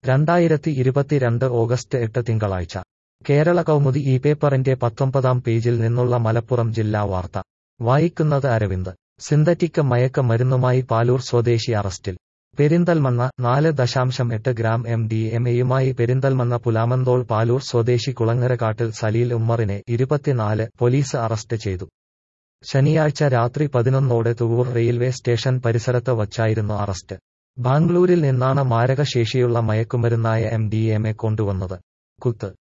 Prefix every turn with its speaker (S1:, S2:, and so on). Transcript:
S1: രണ്ടായിരത്തി ഇരുപത്തിരണ്ട് ഓഗസ്റ്റ് എട്ട് തിങ്കളാഴ്ച കേരള കൗമുദി ഈ പേപ്പറിന്റെ പത്തൊമ്പതാം പേജിൽ നിന്നുള്ള മലപ്പുറം ജില്ലാ വാർത്ത വായിക്കുന്നത് അരവിന്ദ് സിന്തറ്റിക് മയക്ക മരുന്നുമായി പാലൂർ സ്വദേശി അറസ്റ്റിൽ പെരിന്തൽമണ്ണ നാല് ദശാംശം എട്ട് ഗ്രാം എം ഡി എം എയുമായി പെരിന്തൽമണ്ണ പുലാമന്തോൾ പാലൂർ സ്വദേശി കുളങ്ങരക്കാട്ടിൽ സലീൽ ഉമ്മറിനെ ഇരുപത്തിനാല് പോലീസ് അറസ്റ്റ് ചെയ്തു ശനിയാഴ്ച രാത്രി പതിനൊന്നോടെ തുവൂർ റെയിൽവേ സ്റ്റേഷൻ പരിസരത്ത് വച്ചായിരുന്നു അറസ്റ്റ് ബാംഗ്ലൂരിൽ നിന്നാണ് മാരകശേഷിയുള്ള മയക്കുമരുന്നായ എം ഡി എം എ കൊണ്ടുവന്നത് കുത്ത്